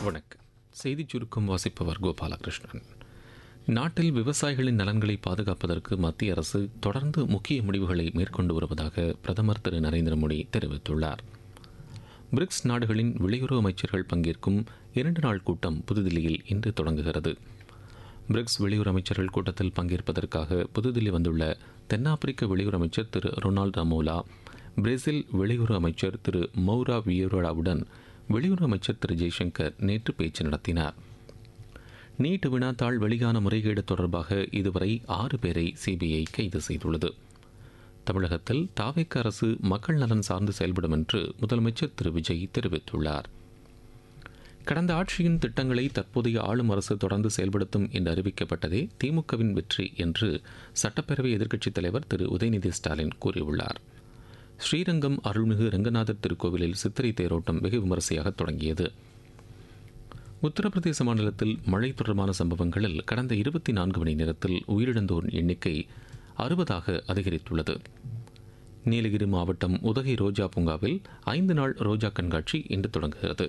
வணக்கம் செய்திச் சுருக்கம் வாசிப்பவர் கோபாலகிருஷ்ணன் நாட்டில் விவசாயிகளின் நலன்களை பாதுகாப்பதற்கு மத்திய அரசு தொடர்ந்து முக்கிய முடிவுகளை மேற்கொண்டு வருவதாக பிரதமர் திரு நரேந்திர மோடி தெரிவித்துள்ளார் பிரிக்ஸ் நாடுகளின் வெளியுறவு அமைச்சர்கள் பங்கேற்கும் இரண்டு நாள் கூட்டம் புதுதில்லியில் இன்று தொடங்குகிறது பிரிக்ஸ் வெளியுறவு அமைச்சர்கள் கூட்டத்தில் பங்கேற்பதற்காக புதுதில்லி வந்துள்ள தென்னாப்பிரிக்க வெளியுறவு அமைச்சர் திரு ரொனால்ட் ரமோலா பிரேசில் வெளியுறவு அமைச்சர் திரு மௌரா வியோராவுடன் வெளியுறவு அமைச்சர் திரு ஜெய்சங்கர் நேற்று பேச்சு நடத்தினார் நீட் வினாத்தாள் வெளியான முறைகேடு தொடர்பாக இதுவரை ஆறு பேரை சிபிஐ கைது செய்துள்ளது தமிழகத்தில் தாவேக்க அரசு மக்கள் நலன் சார்ந்து செயல்படும் என்று முதலமைச்சர் திரு விஜய் தெரிவித்துள்ளார் கடந்த ஆட்சியின் திட்டங்களை தற்போதைய ஆளும் அரசு தொடர்ந்து செயல்படுத்தும் என்று அறிவிக்கப்பட்டதே திமுகவின் வெற்றி என்று சட்டப்பேரவை எதிர்க்கட்சித் தலைவர் திரு உதயநிதி ஸ்டாலின் கூறியுள்ளார் ஸ்ரீரங்கம் அருள்மிகு ரங்கநாதர் திருக்கோவிலில் சித்திரை தேரோட்டம் வெகு விமரிசையாக தொடங்கியது உத்தரப்பிரதேச மாநிலத்தில் மழை தொடர்பான சம்பவங்களில் கடந்த இருபத்தி நான்கு மணி நேரத்தில் உயிரிழந்தோர் எண்ணிக்கை அறுபதாக அதிகரித்துள்ளது நீலகிரி மாவட்டம் உதகை ரோஜா பூங்காவில் ஐந்து நாள் ரோஜா கண்காட்சி இன்று தொடங்குகிறது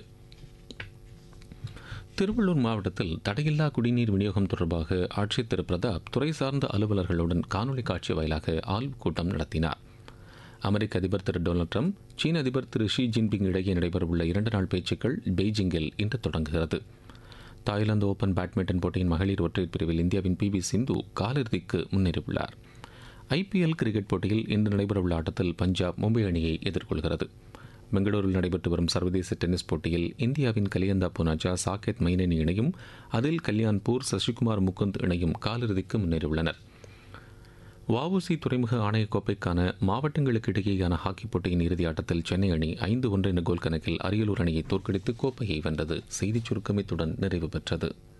திருவள்ளூர் மாவட்டத்தில் தடையில்லா குடிநீர் விநியோகம் தொடர்பாக ஆட்சியர் திரு பிரதாப் துறை சார்ந்த அலுவலர்களுடன் காணொலி காட்சி வாயிலாக ஆய்வுக் கூட்டம் நடத்தினார் அமெரிக்க அதிபர் திரு டொனால்ட் ட்ரம்ப் சீன அதிபர் திரு ஷி ஜின்பிங் இடையே நடைபெறவுள்ள இரண்டு நாள் பேச்சுக்கள் பெய்ஜிங்கில் இன்று தொடங்குகிறது தாய்லாந்து ஓபன் பேட்மிண்டன் போட்டியின் மகளிர் ஒற்றையர் பிரிவில் இந்தியாவின் பி வி சிந்து காலிறுதிக்கு முன்னேறியுள்ளார் ஐபிஎல் கிரிக்கெட் போட்டியில் இன்று நடைபெறவுள்ள ஆட்டத்தில் பஞ்சாப் மும்பை அணியை எதிர்கொள்கிறது பெங்களூரில் நடைபெற்று வரும் சர்வதேச டென்னிஸ் போட்டியில் இந்தியாவின் கலியந்தா புனாஜா சாகேத் மைனனி இணையும் அதில் கல்யாண்பூர் சசிகுமார் முகுந்த் இணையும் காலிறுதிக்கு முன்னேறியுள்ளனர் வஉசி துறைமுக ஆணையக் கோப்பைக்கான மாவட்டங்களுக்கு இடையேயான ஹாக்கி போட்டியின் இறுதி ஆட்டத்தில் சென்னை அணி ஐந்து ஒன்று என்ற கோல் கணக்கில் அரியலூர் அணியை தோற்கடித்து கோப்பையை வென்றது செய்திச் சுருக்கம் இத்துடன் நிறைவு பெற்றது